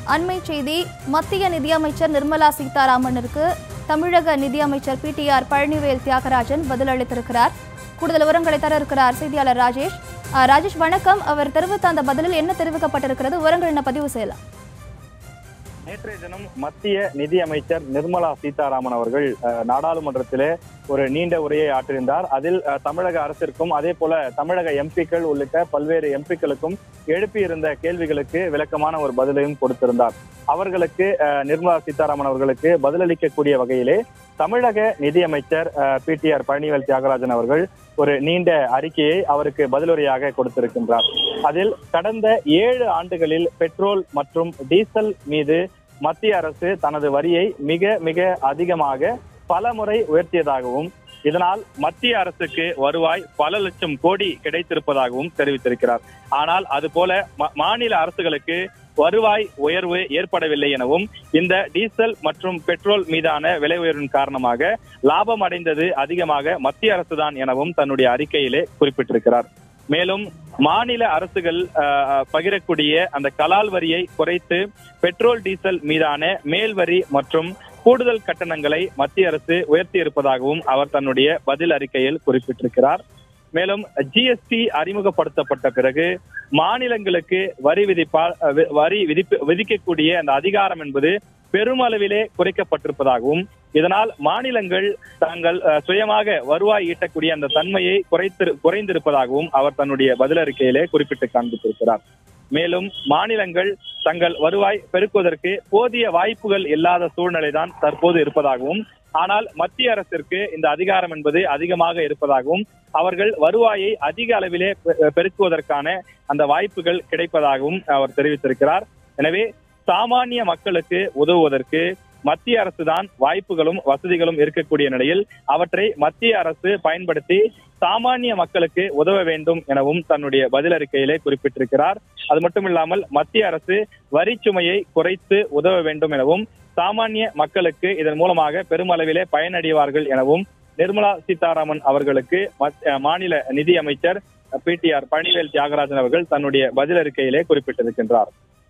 அண்மை செய்தி மத்திய நிதியமைச்சர் நிர்மலா சீதாராமனுக்கு தமிழக நிதியமைச்சர் பிடிஆர் பழனிவேல் தியாகராஜன் பதிலளித்திருக்கிறார் கூடுதல் விவரங்களை தர இருக்கிறார் செய்தியாளர் ராஜேஷ் அஹ், ராஜேஷ் வணக்கம் அவர் தெரிவித்த அந்த பதிலில் என்ன தெரிவிக்கப்பட்டிருக்கிறது விவரங்கள் என்ன பதிவு செய்யலாம் நேற்றைய தினம் மத்திய நிதி அமைச்சர் நிர்மலா சீதாராமன் அவர்கள் அஹ், நாடாளுமன்றத்திலே ஒரு நீண்ட உரையை ஆற்றியிருந்தார் அதில் அஹ், தமிழக அரசிற்கும் அதே போல தமிழக எம்பிக்கள் உள்ளிட்ட பல்வேறு எம்பிக்களுக்கும் எழுப்பியிருந்த கேள்விகளுக்கு விளக்கமான ஒரு பதிலையும் கொடுத்திருந்தார் அவர்களுக்கு அஹ், நிர்மலா சீதாராமன் அவர்களுக்கு பதிலளிக்கக்கூடிய வகையிலே தமிழக நிதியமைச்சர் பிடிஆர் பழனிவேல் தியாகராஜன் அவர்கள் ஒரு நீண்ட அறிக்கையை அவருக்கு பதிலுரையாக கொடுத்திருக்கின்றார் அதில் கடந்த ஏழு ஆண்டுகளில் பெட்ரோல் மற்றும் டீசல் மீது மத்திய அரசு தனது வரியை மிக மிக அதிகமாக பல முறை உயர்த்தியதாகவும் இதனால் மத்திய அரசுக்கு வருவாய் பல லட்சம் கோடி கிடைத்திருப்பதாகவும் தெரிவித்திருக்கிறார் ஆனால் அதுபோல ம- மாநில அரசுகளுக்கு வருவாய் உயர்வு ஏற்படவில்லை எனவும் இந்த டீசல் மற்றும் பெட்ரோல் மீதான விலை உயர்வின் காரணமாக லாபம் அடைந்தது அதிகமாக மத்திய அரசுதான் எனவும் தன்னுடைய அறிக்கையிலே குறிப்பிட்டிருக்கிறார் மேலும் மாநில அரசுகள் அஹ், பகிரக்கூடிய அந்த கலால் வரியை குறைத்து பெட்ரோல் டீசல் மீதான மேல் வரி மற்றும் கூடுதல் கட்டணங்களை மத்திய அரசு உயர்த்தி இருப்பதாகவும் அவர் தன்னுடைய பதில் அறிக்கையில் குறிப்பிட்டிருக்கிறார் மேலும் ஜிஎஸ்டி அறிமுகப்படுத்தப்பட்ட பிறகு மாநிலங்களுக்கு வரி விதிப்பால் அஹ், வி- வரி விதிப்பு விதிக்கக்கூடிய அந்த அதிகாரம் என்பது பெருமளவிலே குறைக்கப்பட்டிருப்பதாகவும் இதனால் மாநிலங்கள் தாங்கள் அஹ், சுயமாக வருவாய் ஈட்டக்கூடிய அந்த தன்மையை குறைத்து குறைந்திருப்பதாகவும் அவர் தன்னுடைய பதிலறிக்கையிலே குறிப்பிட்டு காண்பித்திருக்கிறார் மேலும் மாநிலங்கள் தங்கள் வருவாய் பெருக்குவதற்கு போதிய வாய்ப்புகள் இல்லாத சூழ்நிலைதான் தற்போது இருப்பதாகவும் ஆனால் மத்திய அரசிற்கு இந்த அதிகாரம் என்பது அதிகமாக இருப்பதாகவும் அவர்கள் வருவாயை அதிக அளவிலே பெ- பெருக்குவதற்கான அந்த வாய்ப்புகள் கிடைப்பதாகவும் அவர் தெரிவித்திருக்கிறார் எனவே சாமானிய மக்களுக்கு உதவுவதற்கு மத்திய அரசு தான் வாய்ப்புகளும் வசதிகளும் இருக்கக்கூடிய நிலையில் அவற்றை மத்திய அரசு பயன்படுத்தி சாமானிய மக்களுக்கு உதவ வேண்டும் எனவும் தன்னுடைய பதிலறிக்கையிலே குறிப்பிட்டிருக்கிறார் அது மட்டும் இல்லாமல் மத்திய அரசு வரி சுமையை குறைத்து உதவ வேண்டும் எனவும் சாமானிய மக்களுக்கு இதன் மூலமாக பெருமளவிலே பயனடைவார்கள் எனவும் நிர்மலா சீதாராமன் அவர்களுக்கு மத்- அஹ் மாநில நிதி அமைச்சர் பிடிஆர் பழனிவேல் தியாகராஜன் அவர்கள் தன்னுடைய பதிலறிக்கையிலே குறிப்பிட்டிருக்கின்றார்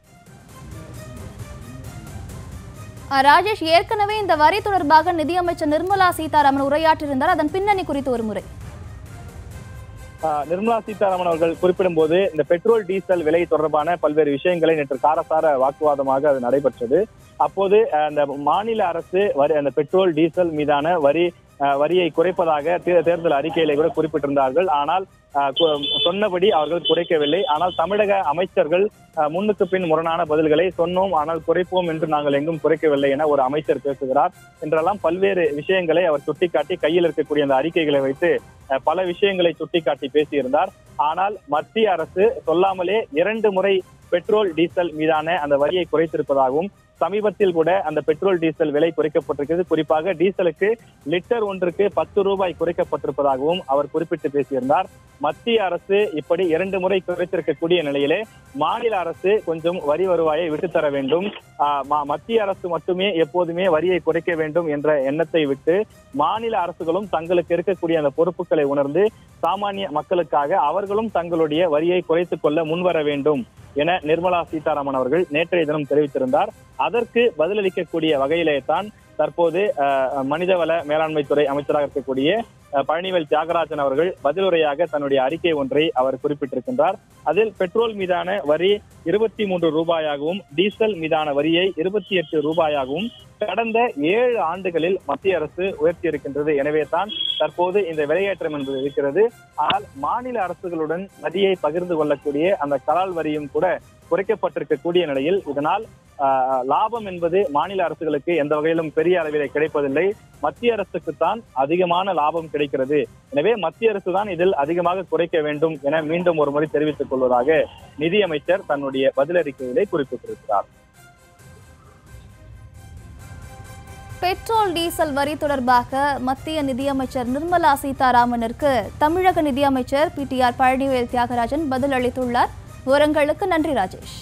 அஹ், ராஜேஷ் ஏற்கனவே இந்த வரி தொடர்பாக நிதியமைச்சர் நிர்மலா சீதாராமன் உரையாற்றியிருந்தார் அதன் பின்னணி குறித்து ஒரு முறை ஆஹ் நிர்மலா சீதாராமன் அவர்கள் குறிப்பிடும்போது இந்த பெட்ரோல் டீசல் விலை தொடர்பான பல்வேறு விஷயங்களை நேற்று காரசார வாக்குவாதமாக அது நடைபெற்றது அப்போது அஹ், அந்த மாநில அரசு வரி அந்த பெட்ரோல் டீசல் மீதான வரி அஹ், வரியை குறைப்பதாக தே- தேர்தல் அறிக்கையிலே கூட குறிப்பிட்டிருந்தார்கள் ஆனால் அஹ், கு- சொன்னபடி அவர்கள் குறைக்கவில்லை ஆனால் தமிழக அமைச்சர்கள் அஹ், முன்னுக்கு பின் முரணான பதில்களை சொன்னோம் ஆனால் குறைப்போம் என்று நாங்கள் எங்கும் குறைக்கவில்லை என ஒரு அமைச்சர் பேசுகிறார் என்றெல்லாம் பல்வேறு விஷயங்களை அவர் சுட்டிக்காட்டி கையில் இருக்கக்கூடிய அந்த அறிக்கைகளை வைத்து அஹ், பல விஷயங்களை சுட்டிக்காட்டி பேசியிருந்தார் ஆனால் மத்திய அரசு சொல்லாமலே இரண்டு முறை பெட்ரோல் டீசல் மீதான அந்த வரியை குறைத்திருப்பதாகவும் சமீபத்தில் கூட அந்த பெட்ரோல் டீசல் விலை குறைக்கப்பட்டிருக்கிறது குறிப்பாக டீசலுக்கு லிட்டர் ஒன்றுக்கு பத்து ரூபாய் குறைக்கப்பட்டிருப்பதாகவும் அவர் குறிப்பிட்டு பேசியிருந்தார் மத்திய அரசு இப்படி இரண்டு முறை குறைத்திருக்கக்கூடிய நிலையிலே மாநில அரசு கொஞ்சம் வரி வருவாயை விட்டுத்தர வேண்டும் ஆஹ் ம- மத்திய அரசு மட்டுமே எப்போதுமே வரியை குறைக்க வேண்டும் என்ற எண்ணத்தை விட்டு மாநில அரசுகளும் தங்களுக்கு இருக்கக்கூடிய அந்த பொறுப்புகளை உணர்ந்து சாமானிய மக்களுக்காக அவர்களும் தங்களுடைய வரியை குறைத்துக் கொள்ள முன்வர வேண்டும் என நிர்மலா சீதாராமன் அவர்கள் நேற்றைய தினம் தெரிவித்திருந்தார் அதற்கு பதிலளிக்கக்கூடிய வகையிலே தான் தற்போது அஹ், மனிதவள மேலாண்மை துறை அமைச்சராக இருக்கக்கூடிய அஹ், பழனிவேல் தியாகராஜன் அவர்கள் பதிலுரையாக தன்னுடைய அறிக்கை ஒன்றை அவர் குறிப்பிட்டிருக்கின்றார் அதில் பெட்ரோல் மீதான வரி இருபத்தி மூன்று ரூபாயாகவும் டீசல் மீதான வரியை இருபத்தி எட்டு ரூபாயாகவும் கடந்த ஏழு ஆண்டுகளில் மத்திய அரசு உயர்த்தி இருக்கின்றது எனவே தான் தற்போது இந்த விலையேற்றம் என்பது இருக்கிறது ஆனால் மாநில அரசுகளுடன் வரியை பகிர்ந்து கொள்ளக்கூடிய அந்த கலால் வரியும் கூட குறைக்கப்பட்டிருக்கக்கூடிய நிலையில் இதனால் ஆஹ், லாபம் என்பது மாநில அரசுகளுக்கு எந்த வகையிலும் பெரிய அளவிலே கிடைப்பதில்லை மத்திய அரசுக்குத்தான் அதிகமான லாபம் கிடைக்கிறது எனவே மத்திய அரசு தான் இதில் அதிகமாக குறைக்க வேண்டும் என மீண்டும் ஒரு முறை தெரிவித்துக் கொள்வதாக நிதியமைச்சர் தன்னுடைய பதிலறிக்கையிலே குறிப்பிட்டிருக்கிறார் பெட்ரோல் டீசல் வரி தொடர்பாக மத்திய நிதியமைச்சர் நிர்மலா சீதாராமனிற்கு தமிழக நிதியமைச்சர் பிடிஆர் பழனிவேல் தியாகராஜன் பதில் அளித்துள்ளார் விவரங்களுக்கு நன்றி ராஜேஷ்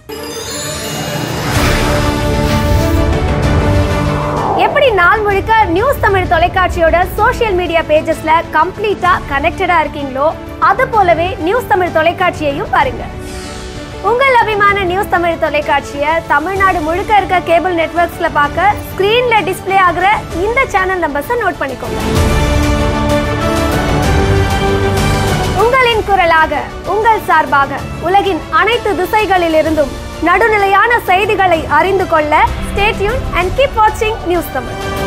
எப்படி நாள் முழுக்க நியூஸ் தமிழ் தொலைக்காட்சியோட சோஷியல் மீடியா பேஜஸ்ல கம்ப்ளீட்டா கனெக்டடா இருக்கீங்களோ அது போலவே நியூஸ் தமிழ் தொலைக்காட்சியையும் பாருங்க உங்கள் அபிமான நியூஸ் தமிழ் தொலைக்காட்சியை தமிழ்நாடு முழுக்க இருக்க கேபிள் நெட்வொர்க்ஸ்ல பார்க்க ஸ்கிரீன்ல டிஸ்ப்ளே ஆகுற இந்த சேனல் நம்பர்ஸை நோட் பண்ணிக்கோங்க உங்களின் குரலாக உங்கள் சார்பாக உலகின் அனைத்து திசைகளிலிருந்தும் நடுநிலையான செய்திகளை அறிந்து கொள்ள ஸ்டேட்யூன் அண்ட் கீப் வாட்சிங் நியூஸ் தமிழ்